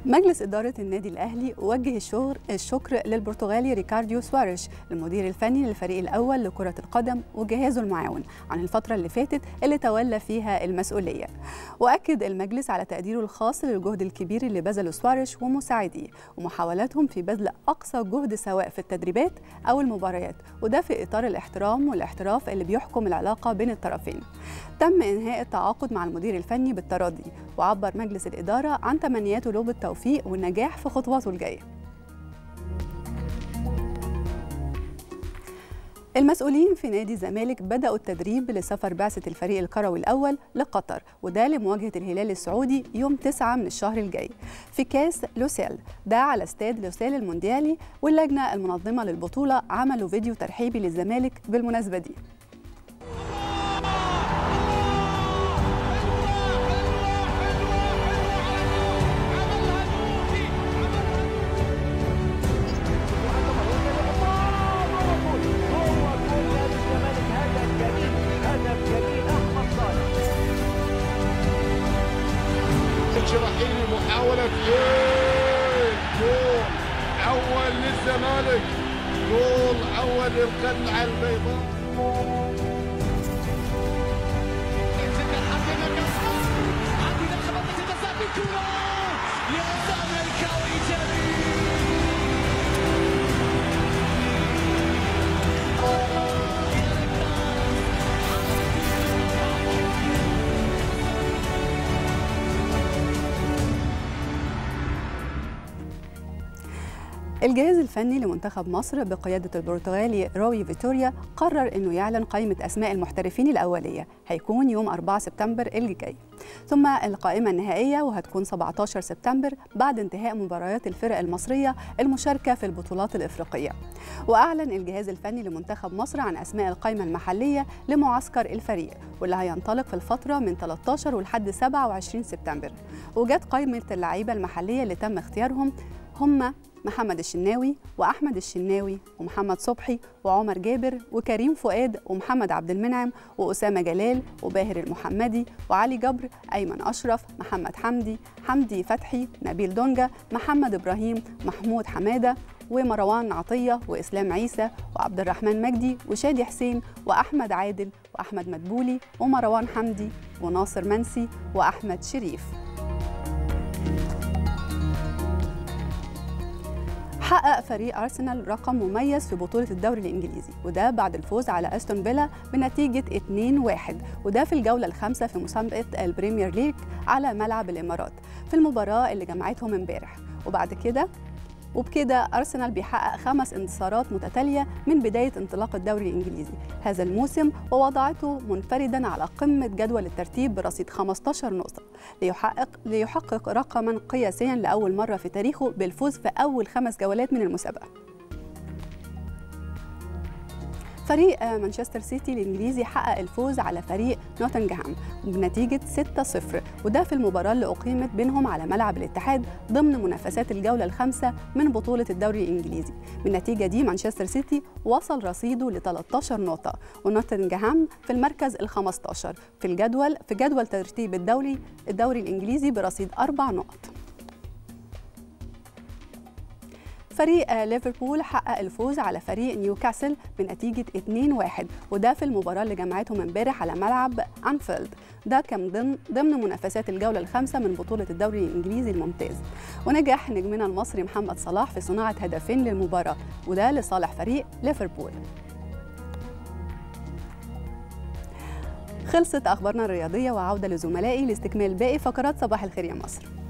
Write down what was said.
مجلس إدارة النادي الأهلي وجه الشغر الشكر للبرتغالي ريكارديو سواريش المدير الفني للفريق الأول لكرة القدم وجهازه المعاون عن الفترة اللي فاتت اللي تولى فيها المسؤولية وأكد المجلس على تقديره الخاص للجهد الكبير اللي بذله سواريش ومساعديه ومحاولاتهم في بذل أقصى جهد سواء في التدريبات أو المباريات وده في إطار الاحترام والاحتراف اللي بيحكم العلاقة بين الطرفين تم إنهاء التعاقد مع المدير الفني بالتراضي وعبر مجلس الإدارة عن تمنياته له بالتوفيق والنجاح في خطواته الجاية المسؤولين في نادي الزمالك بدأوا التدريب لسفر بعثة الفريق الكروي الأول لقطر وده لمواجهة الهلال السعودي يوم 9 من الشهر الجاي في كاس لوسيل ده على استاد لوسيل المونديالي واللجنة المنظمة للبطولة عملوا فيديو ترحيبي للزمالك بالمناسبة دي رحيمي محاولة جول جول أول للزمالك جول أول للقلعة البيضاء يا زملكاوي جميل الجهاز الفني لمنتخب مصر بقيادة البرتغالي روي فيتوريا قرر أنه يعلن قائمة أسماء المحترفين الأولية هيكون يوم 4 سبتمبر اللي جاي ثم القائمة النهائية وهتكون 17 سبتمبر بعد انتهاء مباريات الفرق المصرية المشاركة في البطولات الإفريقية وأعلن الجهاز الفني لمنتخب مصر عن أسماء القائمة المحلية لمعسكر الفريق واللي هينطلق في الفترة من 13 ولحد 27 سبتمبر وجت قائمة اللعيبة المحلية اللي تم اختيارهم هم محمد الشناوي واحمد الشناوي ومحمد صبحي وعمر جابر وكريم فؤاد ومحمد عبد المنعم واسامه جلال وباهر المحمدي وعلي جبر ايمن اشرف محمد حمدي حمدي فتحي نبيل دونجا محمد ابراهيم محمود حماده ومروان عطيه واسلام عيسى وعبد الرحمن مجدي وشادي حسين واحمد عادل واحمد مدبولي ومروان حمدي وناصر منسي واحمد شريف حقق فريق أرسنال رقم مميز في بطولة الدوري الإنجليزي وده بعد الفوز على أستون فيلا بنتيجة 2-1 وده في الجولة الخامسة في مسابقة البريمير ليج على ملعب الإمارات في المباراة اللي جمعتهم امبارح وبعد كده وبكده أرسنال بيحقق خمس انتصارات متتالية من بداية انطلاق الدوري الإنجليزي هذا الموسم ووضعته منفردا على قمة جدول الترتيب برصيد 15 نقطة ليحقق, ليحقق رقما قياسيا لأول مرة في تاريخه بالفوز في أول خمس جولات من المسابقة فريق مانشستر سيتي الانجليزي حقق الفوز على فريق نوتنغهام بنتيجه 6-0 وده في المباراه اللي اقيمت بينهم على ملعب الاتحاد ضمن منافسات الجوله الخامسه من بطوله الدوري الانجليزي بالنتيجه دي مانشستر سيتي وصل رصيده ل 13 نقطه ونوتنغهام في المركز ال 15 في الجدول في جدول ترتيب الدوري الدوري الانجليزي برصيد اربع نقط فريق ليفربول حقق الفوز على فريق نيوكاسل بنتيجة 2-1 وده في المباراة اللي جمعتهم امبارح على ملعب أنفيلد ده كان ضمن ضمن منافسات الجولة الخامسة من بطولة الدوري الإنجليزي الممتاز ونجح نجمنا المصري محمد صلاح في صناعة هدفين للمباراة وده لصالح فريق ليفربول خلصت أخبارنا الرياضية وعودة لزملائي لاستكمال باقي فقرات صباح الخير يا مصر